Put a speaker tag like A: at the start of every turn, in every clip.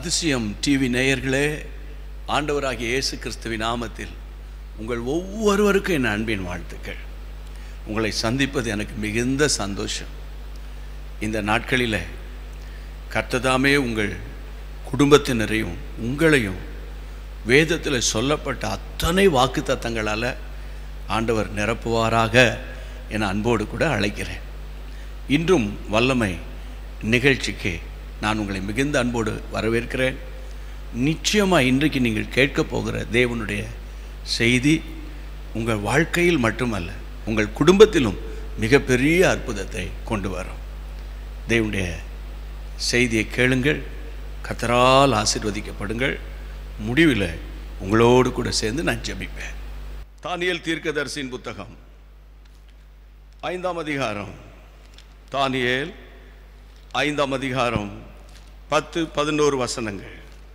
A: அதிசயம் டிவி நேயர்களே ஆண்டவராகிய இயேசு கிறிஸ்துவின் நாமத்தில் உங்கள் ஒவ்வொருவருக்கும் என் அன்பின் வாழ்த்துக்கள் உங்களை சந்திப்பது எனக்கு மிகுந்த சந்தோஷம் இந்த நாட்களில் கர்த்ததாமே உங்கள் குடும்பத்தினரையும் உங்களையும் வேதத்தில் சொல்லப்பட்ட அத்தனை வாக்கு தத்தங்களால் ஆண்டவர் நிரப்புவாராக என அன்போடு கூட அழைக்கிறேன் இன்றும் வல்லமை நிகழ்ச்சிக்கு நான் உங்களை மிகுந்த அன்போடு வரவேற்கிறேன் நிச்சயமாக இன்றைக்கு நீங்கள் கேட்கப் போகிற தேவனுடைய செய்தி உங்கள் வாழ்க்கையில் மட்டுமல்ல உங்கள் குடும்பத்திலும் மிகப்பெரிய அற்புதத்தை கொண்டு வரும் தேவனுடைய செய்தியை கேளுங்கள் கத்தரால் ஆசீர்வதிக்கப்படுங்கள் முடிவில் உங்களோடு கூட சேர்ந்து நான் ஜெபிப்பேன் தானியல் தீர்க்கதரிசியின் புத்தகம் ஐந்தாம் அதிகாரம் தானியேல் ஐந்தாம் அதிகாரம் பத்து பதினோரு வசனங்கள்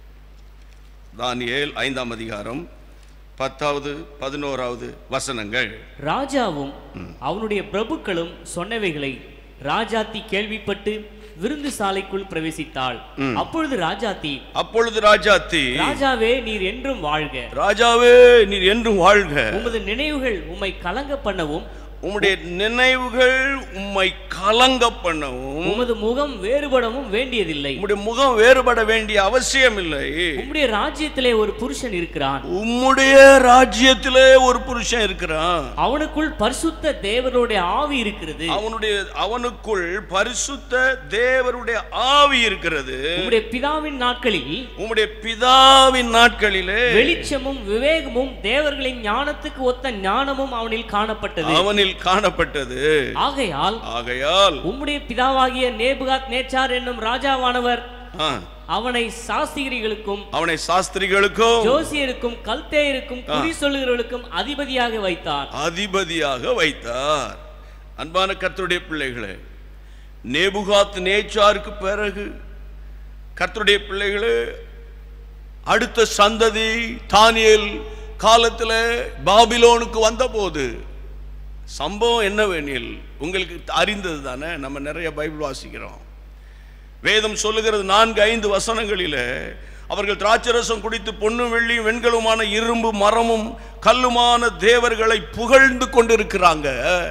A: தானியேல் ஐந்தாம் அதிகாரம் பத்தாவது பதினோராவது வசனங்கள்
B: ராஜாவும் அவனுடைய பிரபுக்களும் சொன்னவைகளை ராஜாத்தி கேள்விப்பட்டு விருந்து சாலைக்குள் பிரவேசித்தாள் அப்பொழுது ராஜாத்தி
A: அப்பொழுது ராஜாத்தி
B: ராஜாவே நீர் என்றும் வாழ்க
A: ராஜாவே நீர் என்றும் வாழ்க
B: உமது நினைவுகள் உம்மை கலங்க பண்ணவும்
A: உம்முடைய நினைவுகள் உம்மை கலங்க பண்ணவும்
B: உமது முகம் வேறுபடவும் வேண்டியதில்லை
A: உம்முடைய முகம் வேறுபட வேண்டிய அவசியம் இல்லை
B: உம்முடைய ராஜ்யத்திலே ஒரு புருஷன் இருக்கிறான்
A: உம்முடைய ராஜ்யத்திலே ஒரு புருஷன் இருக்கிறான்
B: அவனுக்குள் பரிசுத்த தேவனுடைய ஆவி இருக்கிறது
A: அவனுடைய அவனுக்குள் பரிசுத்த தேவருடைய ஆவி இருக்கிறது
B: உம்முடைய பிதாவின் நாட்களில்
A: உம்முடைய பிதாவின் நாட்களிலே
B: வெளிச்சமும் விவேகமும் தேவர்களின் ஞானத்துக்கு ஒத்த ஞானமும் அவனில் காணப்பட்டது
A: அவனில் காணப்பட்டது
B: ஆகையால்
A: ஆகையால்
B: உம்முடைய பிதாவாகிய நேபுகாத் நேச்சார் என்னும் ராஜாவானவர்
A: ஆ,
B: அவனை சாஸ்திரிகளுக்கும்
A: அவனை சாஸ்திரிகளுக்கும்
B: ஜோசியருக்கும் கல்தேயருக்கும் குறி சொல்லுகிறவர்களுக்கும் அதிபதியாக வைத்தார்
A: அதிபதியாக வைத்தார் அன்பான கர்த்தருடைய பிள்ளைகளே நேபுகாத் நேச்சாருக்கு பிறகு கர்த்தருடைய பிள்ளைகளே அடுத்த சந்ததி தானியேல் காலத்தில் பாபிலோனுக்கு வந்தபோது சம்பவம் என்னவெனில் உங்களுக்கு அறிந்தது தானே நம்ம நிறைய பைபிள் வாசிக்கிறோம் வேதம் சொல்லுகிறது நான்கு ஐந்து வசனங்களிலே அவர்கள் திராட்சரசம் குடித்து பொன்னும் வெள்ளியும் வெண்கலுமான இரும்பு மரமும் கல்லுமான தேவர்களை புகழ்ந்து கொண்டிருக்கிறாங்க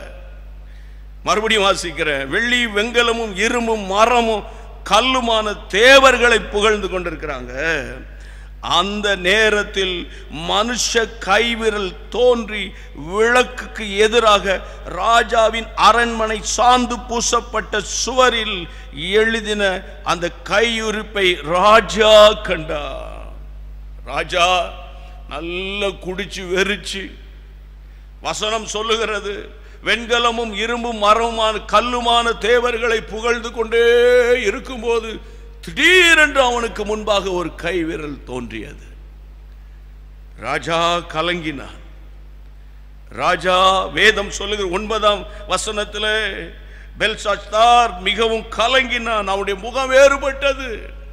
A: மறுபடியும் வாசிக்கிறேன் வெள்ளி வெண்கலமும் இரும்பும் மரமும் கல்லுமான தேவர்களை புகழ்ந்து கொண்டிருக்கிறாங்க அந்த நேரத்தில் மனுஷ கைவிரல் தோன்றி விளக்குக்கு எதிராக ராஜாவின் அரண்மனை சாந்து பூசப்பட்ட சுவரில் எழுதின அந்த கையுறுப்பை ராஜா கண்டார் ராஜா நல்ல குடிச்சு வெறிச்சு வசனம் சொல்லுகிறது வெண்கலமும் இரும்பும் மரமுமான கல்லுமான தேவர்களை புகழ்ந்து கொண்டே இருக்கும்போது திடீரென்று அவனுக்கு முன்பாக ஒரு கை விரல் தோன்றியது ராஜா கலங்கினான் ராஜா வேதம் சொல்லுகிற ஒன்பதாம் வசனத்தில் பெல்சாஸ்தார் மிகவும் கலங்கினான் அவனுடைய முகம் வேறுபட்டது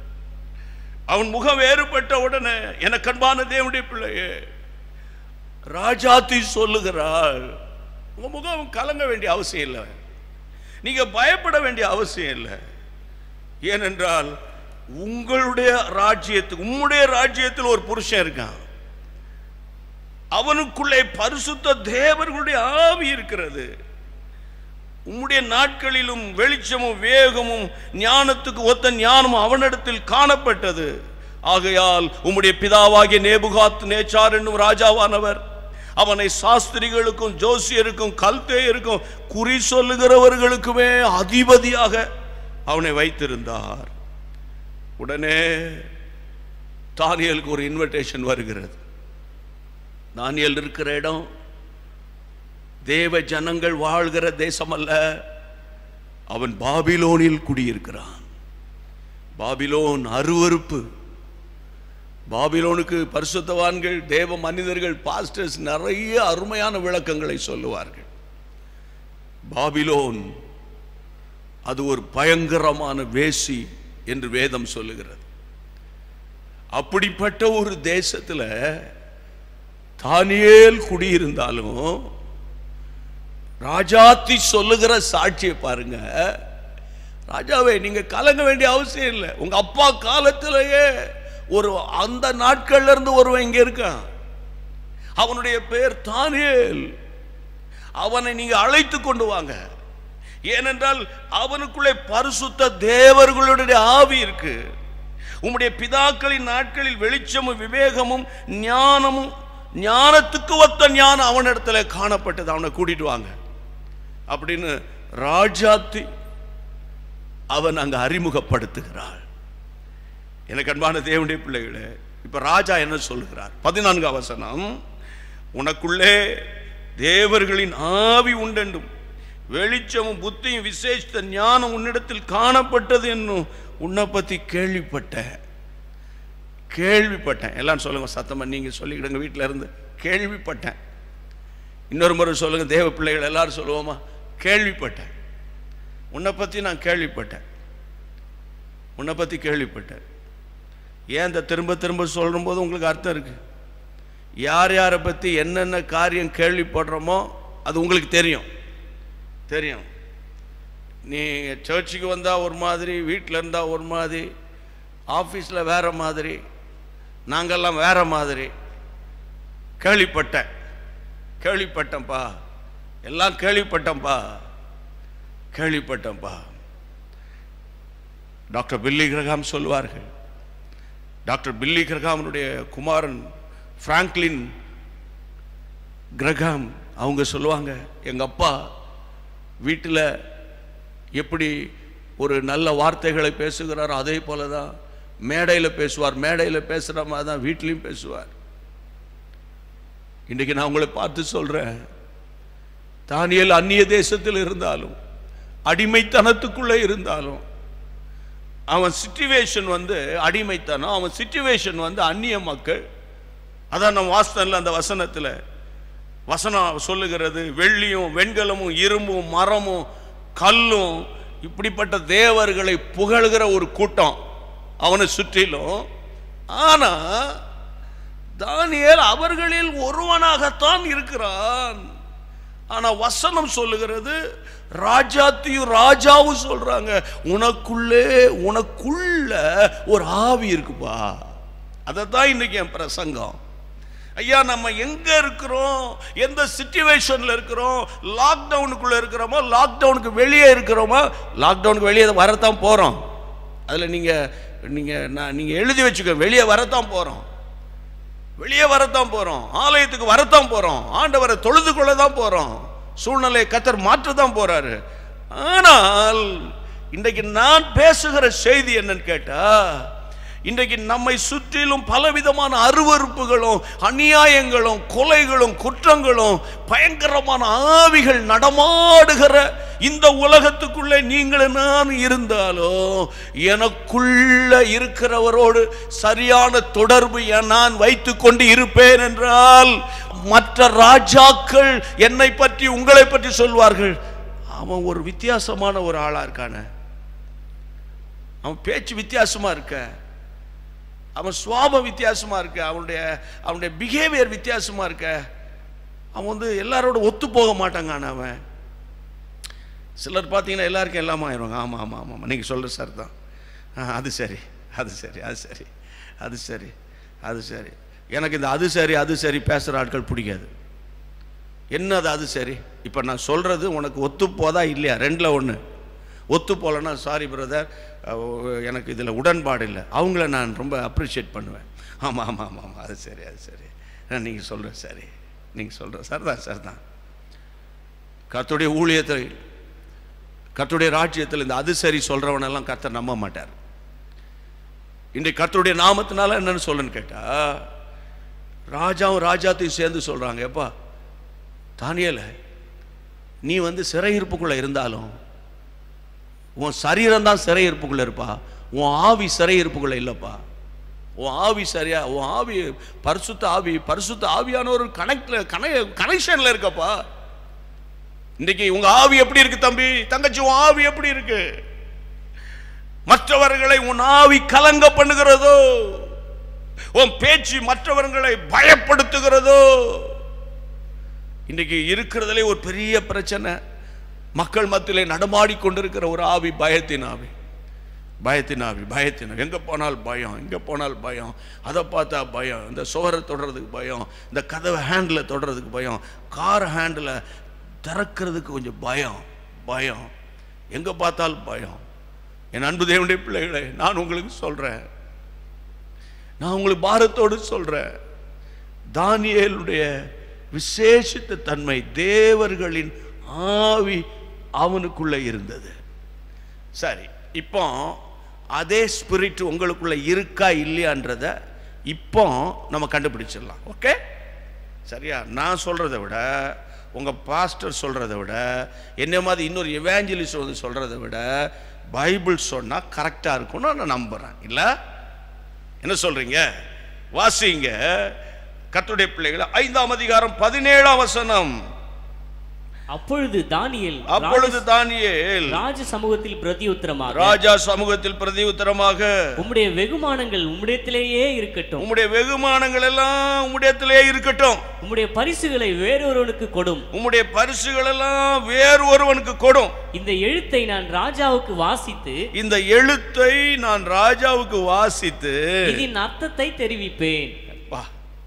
A: அவன் முகம் வேறுபட்ட உடனே எனக்கு அன்பான தேவனுடைய பிள்ளையே ராஜாத்தி சொல்லுகிறாள் உங்க முகம் கலங்க வேண்டிய அவசியம் இல்லை நீங்க பயப்பட வேண்டிய அவசியம் இல்லை ஏனென்றால் உங்களுடைய ராஜ்யத்துக்கு உம்முடைய ராஜ்யத்தில் ஒரு புருஷன் இருக்கான் அவனுக்குள்ளே பரிசுத்த தேவர்களுடைய ஆவி இருக்கிறது உம்முடைய நாட்களிலும் வெளிச்சமும் வேகமும் ஞானத்துக்கு ஒத்த ஞானமும் அவனிடத்தில் காணப்பட்டது ஆகையால் உம்முடைய பிதாவாகிய நேபுகாத் நேச்சார் என்னும் ராஜாவானவர் அவனை சாஸ்திரிகளுக்கும் ஜோசியருக்கும் கல்தேயருக்கும் குறி சொல்லுகிறவர்களுக்குமே அதிபதியாக அவனை வைத்திருந்தார் உடனே தானியலுக்கு ஒரு இன்விடேஷன் வருகிறது தானியல் இருக்கிற இடம் தேவ ஜனங்கள் வாழ்கிற தேசம் அல்ல அவன் பாபிலோனில் குடியிருக்கிறான் பாபிலோன் அருவருப்பு பாபிலோனுக்கு பரிசுத்தவான்கள் தேவ மனிதர்கள் பாஸ்டர்ஸ் நிறைய அருமையான விளக்கங்களை சொல்லுவார்கள் பாபிலோன் அது ஒரு பயங்கரமான வேசி என்று வேதம் சொல்லுகிறது அப்படிப்பட்ட ஒரு தேசத்தில் தானியேல் குடியிருந்தாலும் ராஜாத்தி சொல்லுகிற சாட்சியை பாருங்க ராஜாவே நீங்க கலங்க வேண்டிய அவசியம் இல்லை உங்க அப்பா காலத்திலேயே ஒரு அந்த நாட்கள்ல இருந்து ஒருவன் இங்க இருக்கான் அவனுடைய பேர் தானியேல் அவனை நீங்க அழைத்து கொண்டு வாங்க ஏனென்றால் அவனுக்குள்ளே பரிசுத்த தேவர்களுடைய ஆவி இருக்கு உம்முடைய பிதாக்களின் நாட்களில் வெளிச்சமும் விவேகமும் ஞானமும் ஞானத்துக்கு ஒத்த ஞானம் அவனிடத்துல காணப்பட்டது அவனை கூட்டிட்டு வாங்க அப்படின்னு ராஜாத்தி அவன் அங்க அறிமுகப்படுத்துகிறாள் எனக்கு அன்பான தேவனுடைய பிள்ளைகளே இப்ப ராஜா என்ன சொல்லுகிறார் பதினான்காம் வசனம் உனக்குள்ளே தேவர்களின் ஆவி உண்டென்றும் வெளிச்சமும் புத்தியும் விசேஷித்த ஞானம் உன்னிடத்தில் காணப்பட்டது என்னும் உன்னை பத்தி கேள்விப்பட்டேன் கேள்விப்பட்டேன் எல்லாம் சொல்லுங்க சத்தமா நீங்க சொல்லிக்கிடுங்க வீட்டில இருந்து கேள்விப்பட்டேன் இன்னொரு முறை சொல்லுங்க தேவ பிள்ளைகள் எல்லாரும் சொல்லுவோமா கேள்விப்பட்டேன் உன்னை பத்தி நான் கேள்விப்பட்டேன் உன்னை பத்தி கேள்விப்பட்டேன் ஏன் இந்த திரும்ப திரும்ப சொல்லும் போது உங்களுக்கு அர்த்தம் இருக்கு யார் யாரை பற்றி என்னென்ன காரியம் கேள்விப்படுறோமோ அது உங்களுக்கு தெரியும் தெரியும் நீ சர்ச்சுக்கு வந்தால் ஒரு மாதிரி வீட்டில் இருந்தால் ஒரு மாதிரி ஆஃபீஸில் வேற மாதிரி நாங்கெல்லாம் வேற மாதிரி கேள்விப்பட்டேன் கேள்விப்பட்டேன்ப்பா எல்லாம் கேள்விப்பட்டேன்ப்பா கேள்விப்பட்டேன்ப்பா டாக்டர் பில்லி கிரகாம் சொல்வார்கள் டாக்டர் பில்லி கிரகாமனுடைய குமாரன் பிராங்க்லின் கிரகாம் அவங்க சொல்லுவாங்க எங்கள் அப்பா வீட்டில் எப்படி ஒரு நல்ல வார்த்தைகளை பேசுகிறாரோ அதே போல தான் மேடையில் பேசுவார் மேடையில் பேசுகிற மாதிரி தான் வீட்லேயும் பேசுவார் இன்றைக்கி நான் உங்களை பார்த்து சொல்கிறேன் தானியல் அந்நிய தேசத்தில் இருந்தாலும் அடிமைத்தனத்துக்குள்ளே இருந்தாலும் அவன் சிச்சுவேஷன் வந்து அடிமைத்தனம் அவன் சிச்சுவேஷன் வந்து அந்நிய மக்கள் அதான் நம்ம வாஸ்தன்ல அந்த வசனத்தில் வசனம் சொல்லுகிறது வெள்ளியும் வெண்கலமும் இரும்பும் மரமும் கல்லும் இப்படிப்பட்ட தேவர்களை புகழ்கிற ஒரு கூட்டம் அவனை சுற்றிலும் ஆனா தானியேல் அவர்களில் ஒருவனாகத்தான் இருக்கிறான் ஆனா வசனம் சொல்லுகிறது ராஜாத்தையும் ராஜாவும் சொல்றாங்க உனக்குள்ளே உனக்குள்ள ஒரு ஆவி இருக்குப்பா அதை தான் இன்னைக்கு என் பிரசங்கம் ஐயா நம்ம எங்க இருக்கிறோம் எந்த சிச்சுவேஷன்ல இருக்கிறோம் லாக்டவுனுக்குள்ள இருக்கிறோமோ லாக்டவுனுக்கு வெளியே இருக்கிறோமோ லாக்டவுனுக்கு வெளியே வரத்தான் போறோம் அதுல நீங்க நீங்க நான் நீங்க எழுதி வச்சுக்க வெளியே வரத்தான் போறோம் வெளியே வரத்தான் போறோம் ஆலயத்துக்கு வரத்தான் போறோம் ஆண்டவரை தொழுது கொள்ள தான் போறோம் சூழ்நிலையை கத்தர் மாற்றத்தான் போறாரு ஆனால் இன்றைக்கு நான் பேசுகிற செய்தி என்னன்னு கேட்டா இன்றைக்கு நம்மை சுற்றிலும் பலவிதமான அருவறுப்புகளும் அநியாயங்களும் கொலைகளும் குற்றங்களும் பயங்கரமான ஆவிகள் நடமாடுகிற இந்த உலகத்துக்குள்ளே நீங்களும் நான் இருந்தாலும் எனக்குள்ள இருக்கிறவரோடு சரியான தொடர்பு என் நான் வைத்துக் கொண்டு இருப்பேன் என்றால் மற்ற ராஜாக்கள் என்னை பற்றி உங்களை பற்றி சொல்வார்கள் அவன் ஒரு வித்தியாசமான ஒரு ஆளா இருக்கானே அவன் பேச்சு வித்தியாசமா இருக்க அவன் சுவாபம் வித்தியாசமா இருக்கு அவனுடைய அவனுடைய பிஹேவியர் வித்தியாசமா இருக்க அவன் வந்து எல்லாரோட ஒத்து போக மாட்டாங்க அவன் சிலர் பார்த்தீங்கன்னா எல்லாருக்கும் எல்லாமே ஆயிடுவாங்க ஆமாம் ஆமாம் ஆமாம் ஆமாம் நீங்கள் சொல்கிற சார் தான் ஆ, அது சரி அது சரி அது சரி அது சரி அது சரி எனக்கு இந்த அது சரி அது சரி பேசுகிற ஆட்கள் பிடிக்காது என்னது அது சரி இப்போ நான் சொல்கிறது உனக்கு ஒத்து போதா இல்லையா ரெண்டில் ஒன்று ஒத்து போகலன்னா சாரி பிரதர் எனக்கு இதில் உடன்பாடு இல்லை அவங்கள நான் ரொம்ப அப்ரிஷியேட் பண்ணுவேன் ஆமாம் ஆமாம் ஆமாம் ஆமாம் அது சரி அது சரி நீங்கள் சொல்கிற சரி நீங்கள் சொல்கிற சார் தான் சார் தான் கர்த்தருடைய ஊழியத்தில் கர்த்தருடைய ராஜ்யத்தில் இந்த அது சரி சொல்கிறவனெல்லாம் கர்த்தர் நம்ப மாட்டார் இன்றைக்கு கர்த்தருடைய நாமத்தினால என்னன்னு சொல்லுன்னு கேட்டா ராஜாவும் ராஜாத்தையும் சேர்ந்து சொல்றாங்க எப்பா தானியல நீ வந்து சிறையிருப்புக்குள்ள இருந்தாலும் உன் சரீரம் தான் சிறையிருப்புக்குள்ள இருப்பா உன் ஆவி சிறையிருப்புக்குள்ள இல்லப்பா உன் ஆவி சரியா உன் ஆவி பரிசுத்த ஆவி பரிசுத்த ஆவியான ஒரு கனெக்ட்ல கனை கனெக்ஷன்ல இருக்கப்பா இன்னைக்கு உங்க ஆவி எப்படி இருக்கு தம்பி தங்கச்சி உன் ஆவி எப்படி இருக்கு மற்றவர்களை உன் ஆவி கலங்க பண்ணுகிறதோ உன் பேச்சு மற்றவர்களை பயப்படுத்துகிறதோ இன்னைக்கு இருக்கிறதுலே ஒரு பெரிய பிரச்சனை மக்கள் மத்தியிலே நடமாடி கொண்டிருக்கிற ஒரு ஆவி பயத்தின் ஆவி பயத்தின் ஆவி பயத்தின் ஆவி. எங்க போனால் பயம் எங்க போனால் பயம் அதை பார்த்தா பயம் இந்த சுவரை தொடறதுக்கு பயம் இந்த கதவை ஹேண்டில் தொடறதுக்கு பயம் கார் ஹேண்டில் திறக்கிறதுக்கு கொஞ்சம் பயம் பயம் எங்க பார்த்தால் பயம் என் அன்பு தேவனுடைய பிள்ளைகளே நான் உங்களுக்கு சொல்றேன் நான் உங்களுக்கு பாரத்தோடு சொல்றேன் தானியேலுடைய விசேஷித்த தன்மை தேவர்களின் ஆவி அவனுக்குள்ள இருந்தது சரி இப்போ அதே ஸ்பிரிட் உங்களுக்குள்ள இருக்கா இல்லையான்றத இப்போ நம்ம கண்டுபிடிச்சிடலாம் ஓகே சரியா நான் சொல்றதை விட உங்க பாஸ்டர் சொல்றதை விட என்ன மாதிரி இன்னொரு எவாஞ்சலிஸ்ட் வந்து சொல்றதை விட பைபிள் சொன்னா கரெக்டா இருக்கும்னு நான் நம்புறேன் இல்ல என்ன சொல்றீங்க வாசிங்க கர்த்தருடைய பிள்ளைகளை ஐந்தாம் அதிகாரம் பதினேழாம் வசனம்
B: அப்பொழுது தானியேல்
A: அப்பொழுது தானியேல்
B: ராஜ சமூகத்தில் பிரதியுத்தரமாக
A: ராஜா சமூகத்தில் பிரதி உத்தரமாக
B: உம்முடைய வெகுமானங்கள் உம்மிடத்திலேயே இருக்கட்டும்
A: உம்முடைய வெகுமானங்கள் எல்லாம் உம்முடையத்திலே இருக்கட்டும்
B: உம்முடைய பரிசுகளை வேறொருவனுக்கு கொடும்
A: உம்முடைய பரிசுகள் எல்லாம் வேறு ஒருவனுக்கு கொடும்
B: இந்த எழுத்தை நான் ராஜாவுக்கு வாசித்து
A: இந்த எழுத்தை நான் ராஜாவுக்கு வாசித்து
B: இதன் அர்த்தத்தை தெரிவிப்பேன்
A: வா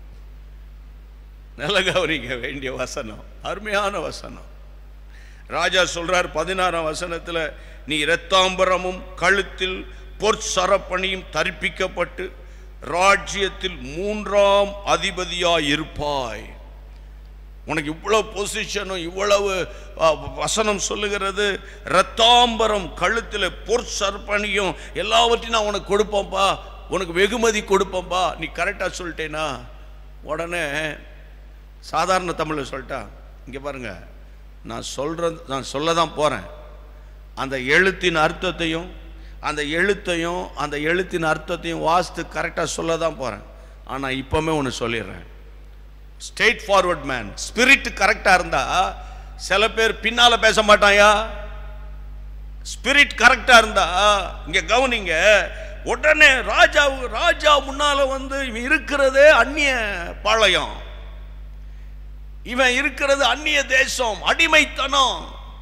A: நல்ல கவனிக்க வேண்டிய வசனம் அருமையான வசனம் ராஜா சொல்றார் பதினாறாம் வசனத்துல நீ இரத்தாம்பரமும் கழுத்தில் பொற்சரப்பணியும் தரிப்பிக்கப்பட்டு ராஜ்யத்தில் மூன்றாம் அதிபதியாய் இருப்பாய் உனக்கு இவ்வளவு பொசிஷனும் இவ்வளவு அ, வசனம் சொல்லுகிறது ரத்தாம்பரம் கழுத்தில் பொற்சர்ப்பணியும் எல்லாவற்றையும் நான் உனக்கு கொடுப்பேன்ப்பா உனக்கு வெகுமதி கொடுப்பேன்ப்பா நீ கரெக்டாக சொல்லிட்டேனா உடனே சாதாரண தமிழில் சொல்லிட்டா இங்கே பாருங்க நான் சொல்கிறது நான் சொல்ல தான் போகிறேன் அந்த எழுத்தின் அர்த்தத்தையும் அந்த எழுத்தையும் அந்த எழுத்தின் அர்த்தத்தையும் வாசித்து கரெக்டாக சொல்ல தான் போகிறேன் ஆனால் இப்போவுமே ஒன்று சொல்லிடுறேன் ஸ்ட்ரெயிட் ஃபார்வர்ட் மேன் ஸ்பிரிட் கரெக்டாக இருந்தா சில பேர் பின்னால பேச மாட்டாயா ஸ்பிரிட் கரெக்டாக இருந்தா இங்க கவனிங்க உடனே ராஜாவு ராஜா முன்னால வந்து இவன் இருக்கிறதே அந்நிய பாளையம் இவன் இருக்கிறது அந்நிய தேசம் அடிமைத்தனம்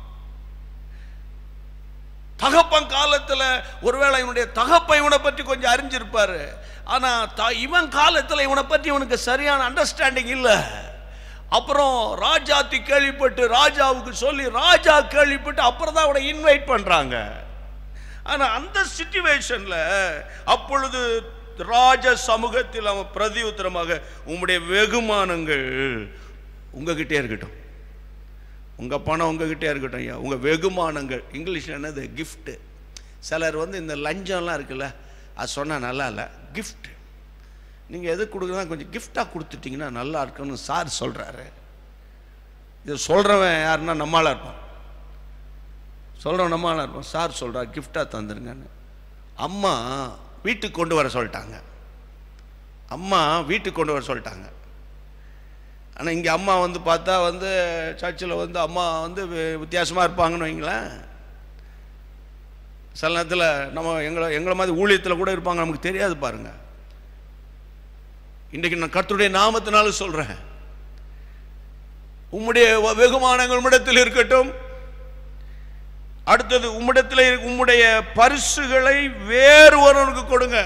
A: தகப்பன் காலத்துல ஒருவேளை இவனுடைய தகப்பன் இவனை பற்றி கொஞ்சம் அறிஞ்சிருப்பாரு ஆனா த- இவன் காலத்துல இவனை பற்றி இவனுக்கு சரியான அண்டர்ஸ்டாண்டிங் இல்ல அப்புறம் ராஜாத்தி கேள்விப்பட்டு ராஜாவுக்கு சொல்லி ராஜா கேள்விப்பட்டு அப்புறம் தான் அவனை இன்வைட் பண்றாங்க ஆனா அந்த சிச்சுவேஷன்ல அப்பொழுது ராஜ சமூகத்தில் அவன் பிரதி உத்தரமாக உம்முடைய வெகுமானங்கள் உங்ககிட்டே இருக்கட்டும் உங்க பணம் உங்ககிட்டே இருக்கட்டும் ஐயா உங்க வெகுமானங்கள் இங்கிலீஷ்ல என்னது gift சிலர் வந்து இந்த லஞ்சம்லாம் இருக்குல்ல அது சொன்னா நல்லா இல்லை gift நீங்க எது கொடுக்குறதா கொஞ்சம் கிஃப்டாக கொடுத்துட்டீங்கன்னா நல்லா இருக்குன்னு சார் சொல்றாரு இது சொல்றவன் யாருன்னா நம்மளா இருப்பான் சொல்கிறவன் நம்மளா இருப்பான் சார் சொல்கிறார் கிஃப்டாக தந்துருங்கன்னு அம்மா வீட்டுக்கு கொண்டு வர சொல்லிட்டாங்க அம்மா வீட்டுக்கு கொண்டு வர சொல்லிட்டாங்க ஆனால் இங்கே அம்மா வந்து பார்த்தா வந்து சர்ச்சில் வந்து அம்மா வந்து வித்தியாசமாக இருப்பாங்கன்னு வைங்களேன் சில நேரத்தில் நம்ம எங்களை எங்களை மாதிரி ஊழியத்தில் கூட இருப்பாங்க நமக்கு தெரியாது பாருங்க இன்றைக்கு நான் கர்த்தருடைய நாமத்தினால சொல்கிறேன் உம்முடைய வ- வெகுமானங்கள் உம்மிடத்தில் இருக்கட்டும் அடுத்தது உம்மிடத்தில் இரு- உம்முடைய பரிசுகளை வேறு ஒருவனுக்கு கொடுங்க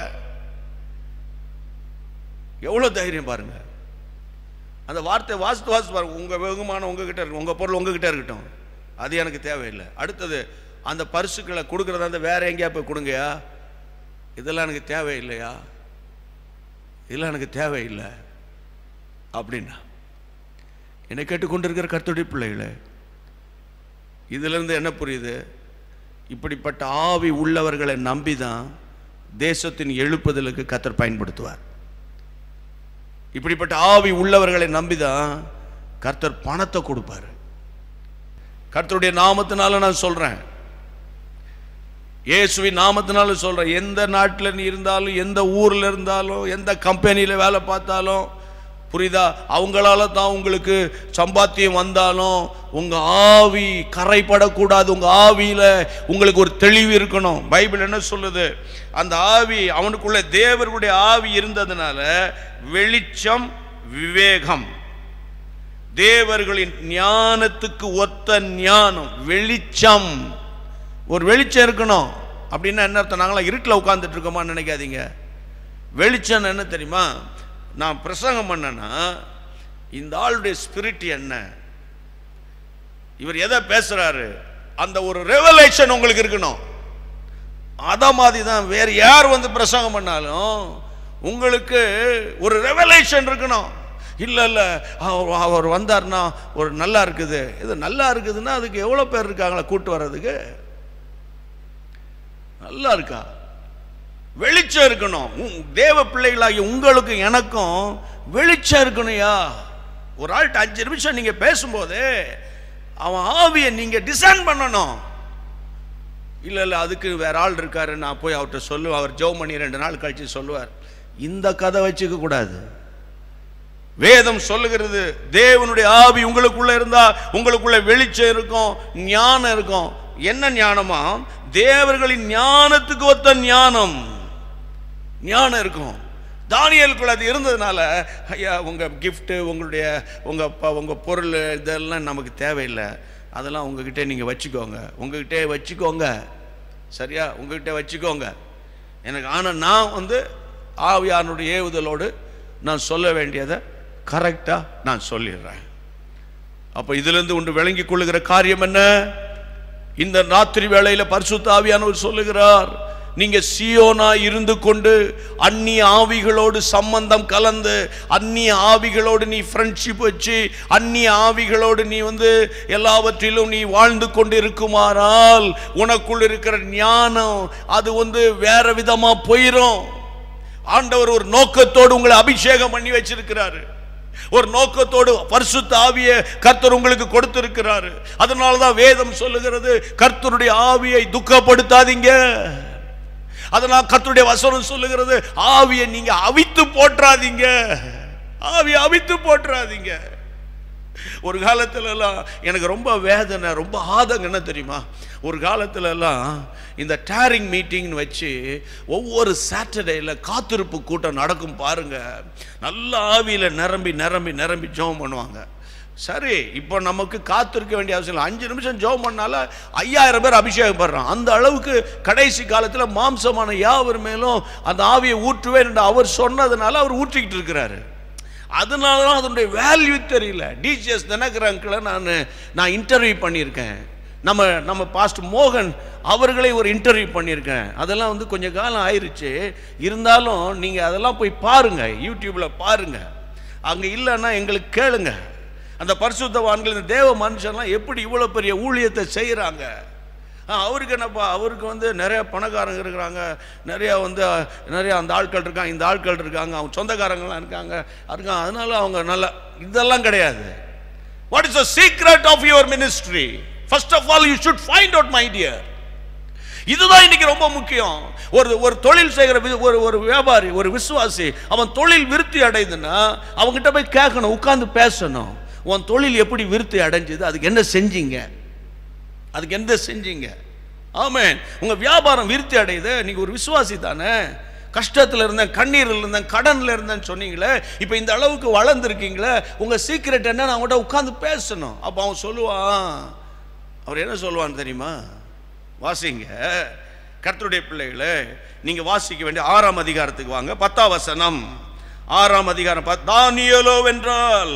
A: எவ்வளவு தைரியம் பாருங்க அந்த வார்த்தை வாசித்து வாசித்து பாருங்க உங்க வெகுமானம் உங்ககிட்ட இருக்கு உங்க பொருள் உங்ககிட்ட இருக்கட்டும் அது எனக்கு தேவையில்லை அடுத்தது அந்த பரிசுகளை கொடுக்கறதா இருந்தா வேற எங்கேயா போய் கொடுங்கயா இதெல்லாம் எனக்கு தேவையில்லையா இதெல்லாம் எனக்கு தேவையில்லை அப்படின்னா என்னை கேட்டுக்கொண்டிருக்கிற கர்த்தருடைய பிள்ளைகளே இதிலிருந்து என்ன புரியுது இப்படிப்பட்ட ஆவி உள்ளவர்களை நம்பி தான் தேசத்தின் எழுப்புதலுக்கு கத்தர் பயன்படுத்துவார் இப்படிப்பட்ட ஆவி உள்ளவர்களை நம்பி தான் கர்த்தர் பணத்தை கொடுப்பார் கர்த்தருடைய நாமத்தினால நான் சொல்றேன் இயேசுவின் நாமத்தினால சொல்றேன் எந்த நாட்டில் நீ இருந்தாலும் எந்த ஊர்ல இருந்தாலும் எந்த கம்பெனியில் வேலை பார்த்தாலும் புரியுதா அவங்களால தான் உங்களுக்கு சம்பாத்தியம் வந்தாலும் உங்க ஆவி கரைப்படக்கூடாது உங்க ஆவியில உங்களுக்கு ஒரு தெளிவு இருக்கணும் பைபிள் என்ன சொல்லுது அந்த ஆவி அவனுக்குள்ள தேவருடைய ஆவி இருந்ததுனால வெளிச்சம் விவேகம் தேவர்களின் ஞானத்துக்கு ஒத்த ஞானம் வெளிச்சம் ஒரு வெளிச்சம் இருக்கணும் அப்படின்னா என்ன அர்த்தம் நாங்களாம் இருட்டில் உட்காந்துட்டு இருக்கோமான்னு நினைக்காதீங்க வெளிச்சம் என்ன தெரியுமா நான் பிரசங்கம் பண்ணேன்னா இந்த ஆளுடைய ஸ்பிரிட் என்ன இவர் எதை பேசுறாரு அந்த ஒரு ரெவலேஷன் உங்களுக்கு இருக்கணும் அத மாதிரி தான் வேற யார் வந்து பிரசங்கம் பண்ணாலும் உங்களுக்கு ஒரு ரெவலேஷன் இருக்கணும் இல்ல இல்ல அவர் அவர் வந்தார்னா ஒரு நல்லா இருக்குது இது நல்லா இருக்குதுன்னா அதுக்கு எவ்வளவு பேர் இருக்காங்களா கூட்டு வர்றதுக்கு நல்லா இருக்கா வெளிச்சம் இருக்கணும் உம், தேவ பிள்ளைகளாகி உங்களுக்கு எனக்கும் வெளிச்சம் இருக்கணும்யா ஒரு ஆள்கிட்ட அஞ்சு நிமிஷம் நீங்க பேசும்போது அவன் ஆவியை நீங்க டிசைன் பண்ணணும் இல்ல இல்ல அதுக்கு வேற ஆள் இருக்காரு நான் போய் அவர்கிட்ட சொல்லுவேன் அவர் ஜெபம் பண்ணி ரெண்டு நாள் கழிச்சு சொல்லுவார் இந்த கதை வச்சுக்க கூடாது வேதம் சொல்லுகிறது தேவனுடைய ஆவி உங்களுக்குள்ள இருந்தா உங்களுக்குள்ள வெளிச்சம் இருக்கும் ஞானம் இருக்கும் என்ன ஞானமா தேவர்களின் ஞானத்துக்கு ஒத்த ஞானம் ஞானம் இருக்கும் தானியலுக்குள்ள அது இருந்ததுனால ஐயா உங்க gift உங்களுடைய உங்க ப- உங்க பொருள் இதெல்லாம் நமக்கு தேவையில்லை அதெல்லாம் உங்ககிட்ட நீங்க வச்சுக்கோங்க உங்ககிட்டே வச்சுக்கோங்க சரியா உங்ககிட்ட வச்சுக்கோங்க எனக்கு ஆனா நான் வந்து ஆவியானுடைய ஏவுதலோடு நான் சொல்ல வேண்டியதை கரெக்டாக நான் சொல்லிடுறேன் அப்போ இதிலிருந்து ஒன்று விளங்கிக் கொள்ளுகிற காரியம் என்ன இந்த ராத்திரி வேளையில பரிசுத்த ஆவியானவர் சொல்லுகிறார் நீங்க சியோனா இருந்து கொண்டு அந்நிய ஆவிகளோடு சம்பந்தம் கலந்து அந்நிய ஆவிகளோடு நீ ஃப்ரெண்ட்ஷிப் வச்சு அந்நிய ஆவிகளோடு நீ வந்து எல்லாவற்றிலும் நீ வாழ்ந்து கொண்டு இருக்குமானால் உனக்குள் இருக்கிற ஞானம் அது வந்து வேற விதமா போயிரும் ஆண்டவர் ஒரு நோக்கத்தோடு உங்களை அபிஷேகம் பண்ணி வச்சிருக்கிறாரு ஒரு நோக்கத்தோடு பரிசுத்த ஆவியை கர்த்தர் உங்களுக்கு கொடுத்திருக்கிறாரு அதனால தான் வேதம் சொல்லுகிறது கர்த்தருடைய ஆவியை துக்கப்படுத்தாதீங்க அதனால் கர்த்தருடைய வசனம் சொல்லுகிறது ஆவியை நீங்க அவித்து போற்றாதீங்க ஆவியை அவித்து போற்றாதீங்க ஒரு காலத்துல எல்லாம் எனக்கு ரொம்ப வேதனை ரொம்ப ஆதங்கம் என்ன தெரியுமா ஒரு காலத்துல எல்லாம் இந்த டேரிங் மீட்டிங்னு வச்சு ஒவ்வொரு சாட்டர்டேல காத்திருப்பு கூட்டம் நடக்கும் பாருங்க நல்ல ஆவியில நிரம்பி நிரம்பி நிரம்பி ஜெபம் பண்ணுவாங்க சரி இப்போ நமக்கு காத்திருக்க வேண்டிய அவசியம் இல்லை அஞ்சு நிமிஷம் ஜெபம் பண்ணால ஐயாயிரம் பேர் அபிஷேகம் பண்றான் அந்த அளவுக்கு கடைசி காலத்துல மாம்சமான யாவர் மேலும் அந்த ஆவியை ஊற்றுவேன் என்று அவர் சொன்னதுனால அவர் ஊற்றிக்கிட்டு இருக்கிறாரு அதனால தான் அதனுடைய வேல்யூ தெரியல டிஜிஎஸ் தினகர் அங்கிளை நான் நான் இன்டர்வியூ பண்ணியிருக்கேன் நம்ம நம்ம பாஸ்ட் மோகன் அவர்களை ஒரு இன்டர்வியூ பண்ணியிருக்கேன் அதெல்லாம் வந்து கொஞ்ச காலம் ஆயிருச்சு இருந்தாலும் நீங்கள் அதெல்லாம் போய் பாருங்க யூடியூப்பில் பாருங்க அங்கே இல்லைன்னா எங்களுக்கு கேளுங்க அந்த பரிசுத்தவான்கள் இந்த தேவ மனுஷன்லாம் எப்படி இவ்வளோ பெரிய ஊழியத்தை செய்கிறாங்க ஆ, அவருக்கு என்னப்பா அவருக்கு வந்து நிறைய பணக்காரங்க இருக்கிறாங்க நிறைய வந்து நிறைய அந்த ஆட்கள் இருக்காங்க இந்த ஆட்கள் இருக்காங்க அவங்க சொந்தக்காரங்களாம் இருக்காங்க இருக்காங்க அதனால அவங்க நல்லா இதெல்லாம் கிடையாது what is the secret of your ministry first of all you should find out my dear இதுதான் இன்னைக்கு ரொம்ப முக்கியம் ஒரு ஒரு தொழில் செய்கிற வி- ஒரு ஒரு வியாபாரி ஒரு விசுவாசி அவன் தொழில் விருத்தி அடையுதுன்னா அவங்ககிட்ட போய் கேட்கணும் உட்கார்ந்து பேசணும் உன் தொழில் எப்படி விருத்தி அடைஞ்சது அதுக்கு என்ன செஞ்சீங்க அதுக்கு எந்த செஞ்சீங்க ஆமென் உங்க வியாபாரம் விருத்தி அடையுது நீங்க ஒரு விசுவாசி தானே கஷ்டத்துல இருந்தேன் கண்ணீரில் இருந்தேன் கடன்ல இருந்தேன்னு சொன்னீங்களே இப்போ இந்த அளவுக்கு வளர்ந்துருக்கீங்களே உங்க சீக்ரெட் என்ன நான் அவங்கள்ட்ட உட்கார்ந்து பேசணும் அப்போ அவன் சொல்லுவான் அவர் என்ன சொல்லுவான் தெரியுமா வாசிங்க கர்த்தருடைய பிள்ளைகளே நீங்க வாசிக்க வேண்டிய ஆறாம் அதிகாரத்துக்கு வாங்க பத்தாம் வசனம் ஆறாம் அதிகாரம் பத்- தானியேலோ வென்றால்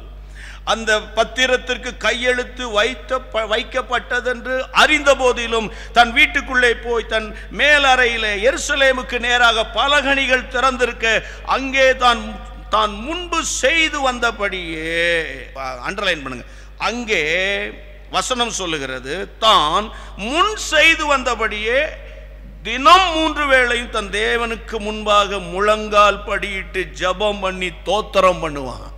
A: அந்த பத்திரத்திற்கு கையெழுத்து வைத்த வைக்கப்பட்டதென்று அறிந்த போதிலும் தன் வீட்டுக்குள்ளே போய் தன் மேலறையிலே எருசலேமுக்கு நேராக பலகணிகள் திறந்திருக்க அங்கே தான் தான் முன்பு செய்து வந்தபடியே அண்டர்லைன் பண்ணுங்க அங்கே வசனம் சொல்லுகிறது தான் முன் செய்து வந்தபடியே தினம் மூன்று வேளையும் தன் தேவனுக்கு முன்பாக முழங்கால் படியிட்டு ஜெபம் பண்ணி தோத்திரம் பண்ணுவான்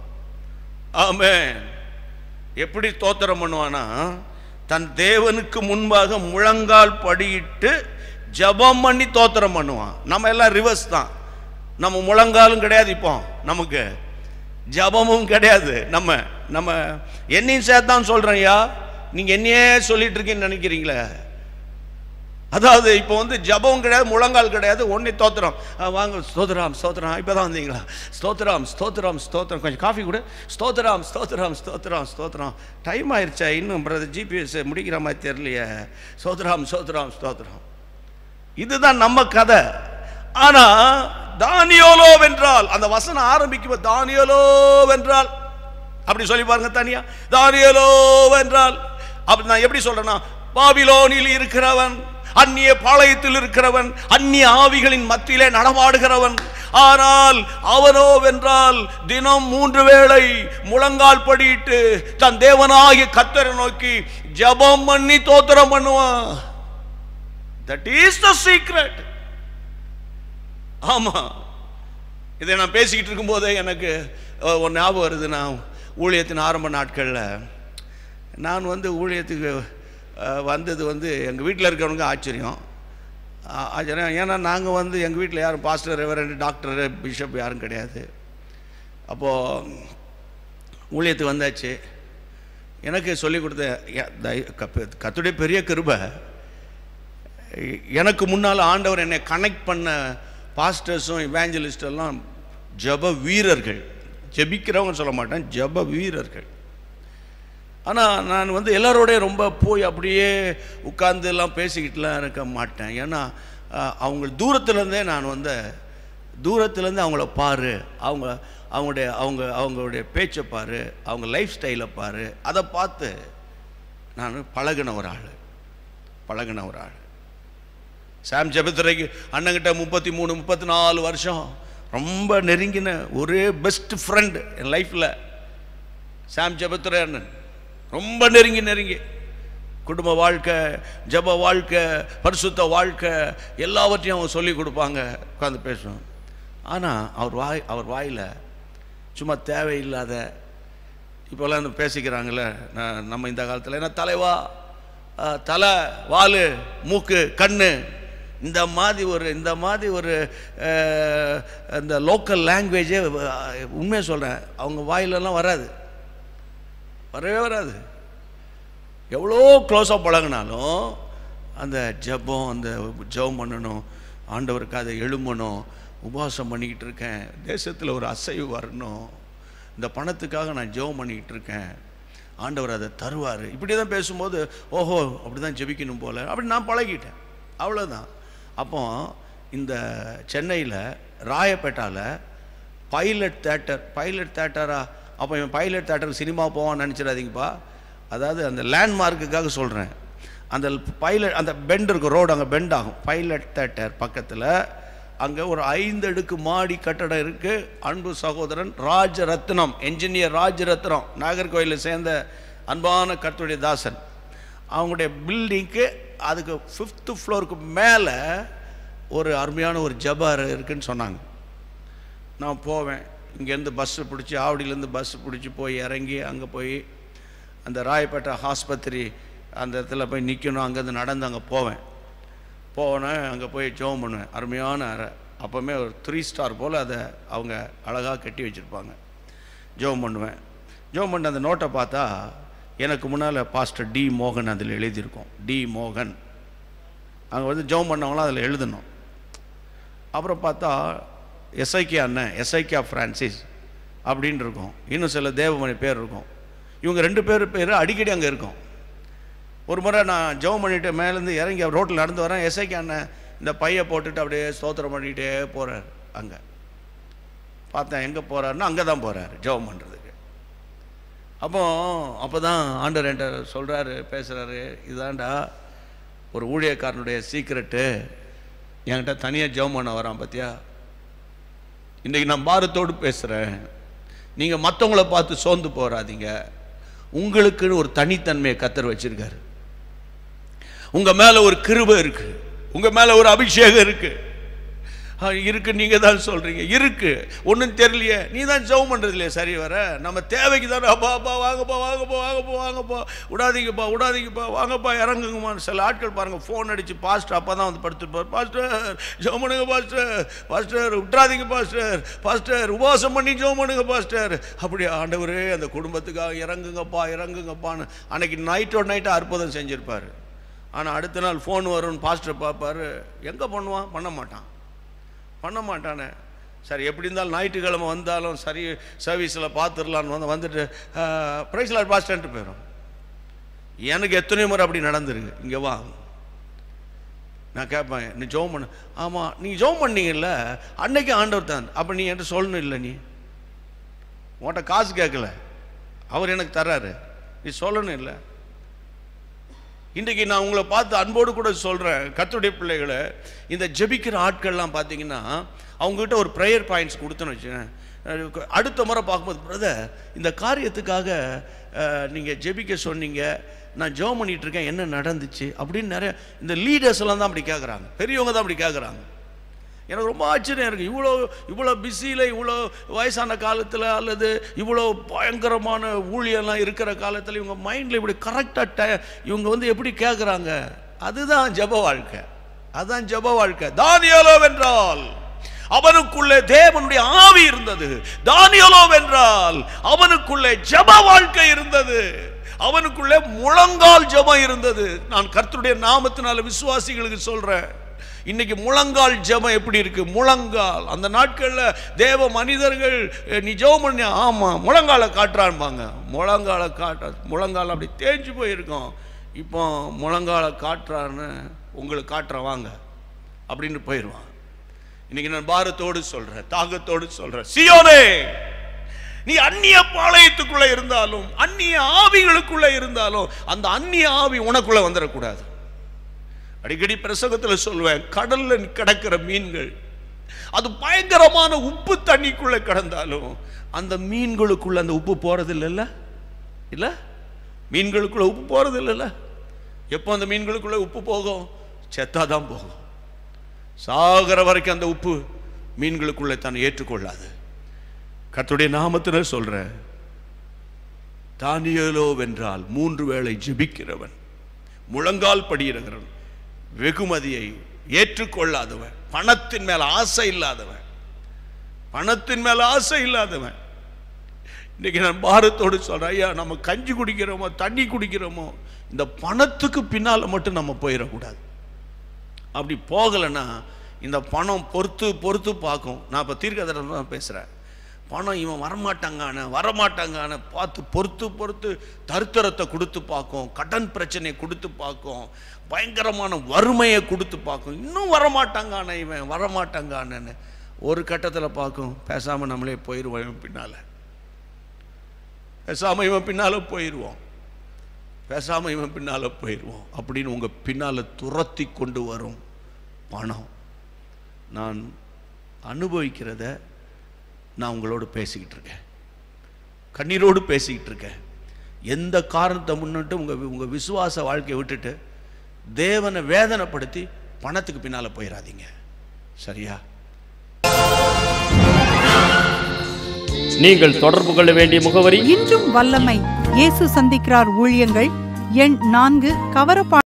A: ஆமென் எப்படி தோத்திரம் பண்ணுவானா தன் தேவனுக்கு முன்பாக முழங்கால் படியிட்டு ஜெபம் பண்ணி தோத்திரம் பண்ணுவான் நம்ம எல்லாம் ரிவர்ஸ் தான் நம்ம முழங்காலும் கிடையாது இப்போ நமக்கு ஜெபமும் கிடையாது நம்ம நம்ம என்னையும் சேர்த்தான் சொல்றேன் ஐயா நீங்க என்னையே சொல்லிட்டு இருக்கீங்கன்னு நினைக்கிறீங்களே அதாவது இப்போ வந்து ஜபம் கிடையாது முழங்கால் கிடையாது ஒன்னே தோத்திரம் ஆ, வாங்க ஸ்தோத்திரம் ஸ்தோத்திரம் இப்போ தான் வந்தீங்களா ஸ்தோத்திரம் ஸ்தோத்திரம் ஸ்தோத்திரம் கொஞ்சம் காஃபி கொடு ஸ்தோத்திரம் ஸ்தோத்திரம் ஸ்தோத்திரம் ஸ்தோத்திரம் டைம் ஆயிருச்சா இன்னும் பிரதர் ஜிபிஎஸ் முடிக்கிற மாதிரி தெரியலையே ஸ்தோத்திரம் ஸ்தோத்திரம் ஸ்தோத்திரம் இதுதான் நம்ம கதை ஆனா தானியோலோ வென்றால் அந்த வசனம் ஆரம்பிக்கும் தானியோலோ வென்றால் அப்படி சொல்லி பாருங்க தனியா தானியோலோ வென்றால் அப்படி நான் எப்படி சொல்றேன்னா பாபிலோனில் இருக்கிறவன் அந்நிய பாளையத்தில் இருக்கிறவன் அந்நிய ஆவிகளின் மத்தியிலே நடமாடுகிறவன் ஆனால் அவனோ வென்றால் தினம் மூன்று வேளை முழங்கால் படியிட்டு தன் தேவனாகிய கத்தரை நோக்கி ஜெபம் பண்ணி தோத்திரம் பண்ணுவான் தட் இஸ் த சீக்ரெட் ஆமா இதை நான் பேசிக்கிட்டு இருக்கும்போதே எனக்கு அஹ், ஒரு ஞாபகம் வருது நான் ஊழியத்தின் ஆரம்ப நாட்களில் நான் வந்து ஊழியத்துக்கு அஹ், வந்தது வந்து எங்கள் வீட்டில் இருக்கிறவங்க ஆச்சரியம் ஆ- ஆச்சரியம் ஏன்னா நாங்கள் வந்து எங்கள் வீட்டில் யாரும் பாஸ்டர் ரெவரண்ட் டாக்டர் பிஷப் யாரும் கிடையாது அப்போது ஊழியத்துக்கு வந்தாச்சு எனக்கு சொல்லிக் கொடுத்த எ- தை- கப்ப- கர்த்தருடைய பெரிய கிருபை எனக்கு முன்னால் ஆண்டவர் என்னை கனெக்ட் பண்ண பாஸ்டர்ஸும் இவாஞ்சலிஸ்ட் எல்லாம் ஜப வீரர்கள் ஜெபிக்கிறவங்க சொல்ல மாட்டேன் ஜப வீரர்கள் ஆனால் நான் வந்து எல்லாரோடய ரொம்ப போய் அப்படியே உட்கார்ந்து எல்லாம் பேசிக்கிட்டுலாம் இருக்க மாட்டேன் ஏன்னா அஹ், அவங்க தூரத்துலேருந்தே நான் வந்து தூரத்துலேருந்து அவங்கள பாரு அவங்க அவங்களுடைய அவங்க அவங்களுடைய பேச்சை பாரு அவங்க லைஃப் ஸ்டைலை பாரு அதை பார்த்து நான் பழகின ஒரு ஆள் பழகின ஒரு ஆள் சாம் ஜெபத்துறைக்கு அண்ணங்கிட்ட முப்பத்தி மூணு முப்பத்தி நாலு வருஷம் ரொம்ப நெருங்கின ஒரே பெஸ்ட் ஃப்ரெண்ட் என் லைஃப்பில் சாம் ஜெபத்துறை அண்ணன் ரொம்ப நெருங்கி நெருங்கி குடும்ப வாழ்க்கை ஜப வாழ்க்கை பரிசுத்த வாழ்க்கை எல்லாவற்றையும் அவங்க சொல்லி கொடுப்பாங்க உட்காந்து பேசுவோம் ஆனால் அவர் வாய் அவர் வாயில் சும்மா தேவையில்லாத இப்போல்லாம் இந்த பேசிக்கிறாங்கல்ல நான் நம்ம இந்த காலத்தில் என்ன தலைவா அஹ், தலை வாலு மூக்கு கண்ணு இந்த மாதிரி ஒரு இந்த மாதிரி ஒரு அஹ், இந்த லோக்கல் லாங்குவேஜே உண்மையை சொல்கிறேன் அவங்க வாயிலெல்லாம் வராது வரவே வராது எவ்வளோ க்ளோஸாக பழகினாலும் அந்த ஜெபம் அந்த ஜெபம் பண்ணணும் ஆண்டவருக்கு அதை எழும்பணும் உபவாசம் பண்ணிக்கிட்டு இருக்கேன் தேசத்தில் ஒரு அசைவு வரணும் இந்த பணத்துக்காக நான் ஜெபம் பண்ணிக்கிட்டு இருக்கேன் ஆண்டவர் அதை தருவார் இப்படி தான் பேசும்போது ஓஹோ அப்படி தான் ஜெபிக்கணும் போல அப்படி நான் பழகிட்டேன் அவ்வளோதான் அப்போ இந்த சென்னையில் ராயப்பேட்டாவில் பைலட் தேட்டர் பைலட் தேட்டரா அப்போ இவன் பைலட் தேட்டர் சினிமா போவான்னு நினச்சிடாதீங்கப்பா அதாவது அந்த லேண்ட்மார்க்குக்காக சொல்கிறேன் அந்த பைலட் அந்த பெண்ட் இருக்கும் ரோடு அங்கே பெண்ட் ஆகும் பைலட் தேட்டர் பக்கத்தில் அங்கே ஒரு ஐந்து அடுக்கு மாடி கட்டடம் இருக்குது அன்பு சகோதரன் ராஜரத்னம் என்ஜினியர் ராஜரத்னம் நாகர்கோயிலை சேர்ந்த அன்பான கர்த்தருடைய தாசன் அவங்களுடைய பில்டிங்க்கு அதுக்கு ஃபிஃப்த்து ஃப்ளோருக்கு மேலே ஒரு அருமையான ஒரு ஜபார் இருக்குன்னு சொன்னாங்க நான் போவேன் இங்கேருந்து பஸ்ஸு பிடிச்சி ஆவடியிலேருந்து பஸ்ஸு பிடிச்சி போய் இறங்கி அங்கே போய் அந்த ராயப்பேட்டை ஆஸ்பத்திரி அந்த இடத்துல போய் நிற்கணும் அங்கேருந்து நடந்து அங்கே போவேன் போனேன் அங்கே போய் ஜெபம் பண்ணுவேன் அருமையான அறை அப்போவுமே ஒரு த்ரீ ஸ்டார் போல் அதை அவங்க அழகாக கட்டி வச்சுருப்பாங்க ஜெபம் பண்ணுவேன் ஜெபம் பண்ண அந்த நோட்டை பார்த்தா எனக்கு முன்னால் பாஸ்டர் டி மோகன் அதில் எழுதியிருக்கோம் டி மோகன் அங்கே வந்து ஜெபம் பண்ணவங்களாம் அதில் எழுதணும் அப்புறம் பார்த்தா எஸ்ஐகே அண்ணன் எஸ்ஐகே ஃப்ரான்சிஸ் அப்படின்னு இருக்கும் இன்னும் சில தேவமணி பேர் இருக்கும் இவங்க ரெண்டு பேர் பேர் அடிக்கடி அங்கே இருக்கும் ஒரு முறை நான் ஜெபம் பண்ணிட்டு மேலேருந்து இறங்கி ரோட்டில் நடந்து வரேன் எஸ்ஐகே அண்ணன் இந்த பையை போட்டுட்டு அப்படியே ஸ்தோத்திரம் பண்ணிக்கிட்டே போகிறார் அங்கே பார்த்தேன் எங்கே போகிறாருன்னா அங்கே தான் போகிறாரு ஜெபம் பண்ணுறதுக்கு அப்போ அப்போ தான் ஆண்டர் என்கிட்ட சொல்கிறாரு பேசுகிறாரு இதாண்டா ஒரு ஊழியக்காரனுடைய சீக்ரெட்டு என்கிட்ட தனியாக ஜெபம் பண்ண வரான் பார்த்தியா இன்றைக்கி நான் பாரத்தோடு பேசுகிறேன் நீங்கள் மற்றவங்கள பார்த்து சோர்ந்து போகாதீங்க உங்களுக்குன்னு ஒரு தனித்தன்மையை கத்தர் வச்சிருக்காரு உங்க மேல ஒரு கிருபை இருக்கு உங்க மேல ஒரு அபிஷேகம் இருக்கு ஆ, இருக்கு நீங்க தான் சொல்றீங்க இருக்கு ஒன்றும் தெரியலையே நீ தான் ஜெபம் பண்றது இல்லையே சரி வர நம்ம தேவைக்கு தானே அப்பா அப்பா வாங்கப்பா வாங்கப்பா வாங்கப்பா வாங்கப்பா விடாதீங்கப்பா விடாதீங்கப்பா வாங்கப்பா இறங்குங்கம்மா சில ஆட்கள் பாருங்க ஃபோன் அடிச்சு பாஸ்டர் அப்போ தான் வந்து படுத்துருப்பார் பாஸ்டர் ஜெபம் பண்ணுங்க பாஸ்டர் பாஸ்டர் விட்றாதீங்க பாஸ்டர் பாஸ்டர் உபவாசம் பண்ணி ஜெபம் பண்ணுங்க பாஸ்டர் அப்படி ஆண்டவரே அந்த குடும்பத்துக்காக இறங்குங்கப்பா இறங்குங்கப்பான்னு அன்னைக்கு நைட்டோட நைட்டு அற்புதம் செஞ்சிருப்பார் ஆனால் அடுத்த நாள் ஃபோன் வரும்னு பாஸ்டர் பார்ப்பாரு எங்கே பண்ணுவான் பண்ண மாட்டான் பண்ண மாட்டானே சரி எப்படி இருந்தாலும் ஞாயிற்றுக்கிழமை வந்தாலும் சரி சர்வீஸில் பார்த்துடலான்னு வந்து வந்துட்டு ப்ரைஸ் லாட் பாஸ்டர்ன்ட்டு போயிடும் எனக்கு எத்தனை முறை அப்படி நடந்திருக்கு இங்கே வா நான் கேட்பேன் நீ ஜோம் பண்ண ஆமாம் நீ ஜோம் பண்ணீங்கல்ல அன்னைக்கு ஆண்டவர் தான் அப்போ நீ என்கிட்ட சொல்லணும் இல்லை நீ உன்கிட்ட காசு கேட்கல அவர் எனக்கு தர்றாரு நீ சொல்லணும் இல்லை இன்றைக்கு நான் உங்களை பார்த்து அன்போடு கூட சொல்கிறேன் கத்துடைய பிள்ளைகளை இந்த ஜெபிக்கிற ஆட்கள்லாம் பார்த்தீங்கன்னா அவங்ககிட்ட ஒரு ப்ரேயர் பாயிண்ட்ஸ் கொடுத்தோன்னு வச்சுக்கேன் அடுத்த முறை பார்க்கும்போது பிரதர் இந்த காரியத்துக்காக நீங்கள் ஜெபிக்க சொன்னீங்க நான் ஜெபம் பண்ணிட்டு இருக்கேன் என்ன நடந்துச்சு அப்படின்னு நிறைய இந்த லீடர்ஸ் எல்லாம் தான் அப்படி கேட்குறாங்க பெரியவங்க தான் அப்படி கேட்குறாங்க எனக்கு ரொம்ப ஆச்சரியம் இருக்குது இவ்வளோ இவ்வளோ பிஸியில் இவ்வளோ வயசான காலத்தில் அல்லது இவ்வளோ பயங்கரமான ஊழியெல்லாம் இருக்கிற காலத்தில் இவங்க மைண்டில் இப்படி கரெக்டாக ட இவங்க வந்து எப்படி கேட்குறாங்க அதுதான் ஜெப வாழ்க்கை அதுதான் ஜெப வாழ்க்கை தானியலோ வென்றால் அவனுக்குள்ளே தேவனுடைய ஆவி இருந்தது தானியலோ வென்றால் அவனுக்குள்ளே ஜெப வாழ்க்கை இருந்தது அவனுக்குள்ளே முழங்கால் ஜெபம் இருந்தது நான் கர்த்தருடைய நாமத்தினால விசுவாசிகளுக்கு சொல்றேன் இன்னைக்கு முழங்கால் ஜெபம் எப்படி இருக்கு முழங்கால் அந்த நாட்கள்ல தேவ மனிதர்கள் "ஏ, நீ ஜெபம் பண்ணி ஆமா முழங்கால காட்டுறான்பாங்க முழங்கால காட்ட முழங்கால் அப்படி தேஞ்சு போயிருக்கோம் இப்போ முழங்கால காட்டுறான்னு உங்களுக்கு காட்டுறேன் வாங்க அப்படின்னு போயிடுவான் இன்னைக்கு நான் பாரத்தோடு சொல்றேன் தாகத்தோடு சொல்றேன் சியோனே நீ அந்நிய பாளையத்துக்குள்ள இருந்தாலும் அந்நிய ஆவிகளுக்குள்ள இருந்தாலும் அந்த அந்நிய ஆவி உனக்குள்ள வந்துடக்கூடாது அடிக்கடி பிரசங்கத்தில் சொல்வேன் கடல்ல கிடக்கிற மீன்கள் அது பயங்கரமான உப்பு தண்ணிக்குள்ள கிடந்தாலும் அந்த மீன்களுக்குள்ள அந்த உப்பு போறது இல்லைல்ல இல்ல மீன்களுக்குள்ள உப்பு போறது இல்லைல்ல எப்போ அந்த மீன்களுக்குள்ள உப்பு போகும் செத்தாதான் போகும் சாகிற வரைக்கும் அந்த உப்பு மீன்களுக்குள்ளே தான் ஏற்றுக்கொள்ளாது கர்த்தருடைய நாமத்தில் சொல்றேன் தானியலோ வென்றால் மூன்று வேளை ஜெபிக்கிறவன் முழங்கால் படியிறவன் வெகுமதியை ஏற்றுக்கொள்ளாதவன் பணத்தின் மேல ஆசை இல்லாதவன் பணத்தின் மேல ஆசை இல்லாதவன் இன்னைக்கு நான் பாரத்தோடு சொல்றேன் ஐயா நம்ம கஞ்சி குடிக்கிறோமோ தண்ணி குடிக்கிறோமோ இந்த பணத்துக்கு பின்னால மட்டும் நம்ம போயிடக்கூடாது அப்படி போகலைன்னா இந்த பணம் பொறுத்து பொறுத்து பார்க்கும் நான் இப்போ தீர்க்கதரிசனம் தான் பேசுகிறேன் பணம் இவன் வரமாட்டாங்கான வரமாட்டாங்கான பார்த்து பொறுத்து பொறுத்து தருத்தரத்தை கொடுத்து பார்க்கும் கடன் பிரச்சனையை கொடுத்து பார்க்கும் பயங்கரமான வறுமையை கொடுத்து பார்க்கும் இன்னும் வரமாட்டாங்கான இவன் வரமாட்டாங்கானன்னு ஒரு கட்டத்தில் பார்க்கும் பேசாமல் நம்மளே போயிடுவோம் இவன் பின்னால் பேசாமல் இவன் பின்னால் போயிடுவோம் பேசாமல் இவன் பின்னால் போயிடுவோம் அப்படின்னு உங்கள் பின்னால் துரத்தி கொண்டு வரும் பணம் நான் அனுபவிக்கிறத நான் உங்களோடு பேசிக்கிட்டு இருக்கேன் கண்ணீரோடு பேசிக்கிட்டு இருக்கேன் எந்த காரணத்தை முன்னிட்டு உங்கள் உங்கள் விசுவாச வாழ்க்கையை விட்டுட்டு தேவனை வேதனைப்படுத்தி பணத்துக்கு பின்னால் போயிடாதீங்க சரியா
B: நீங்கள் தொடர்பு கொள்ள வேண்டிய முகவரி
C: இன்றும் வல்லமை இயேசு சந்திக்கிறார் ஊழியங்கள் எண் நான்கு கவரப்பா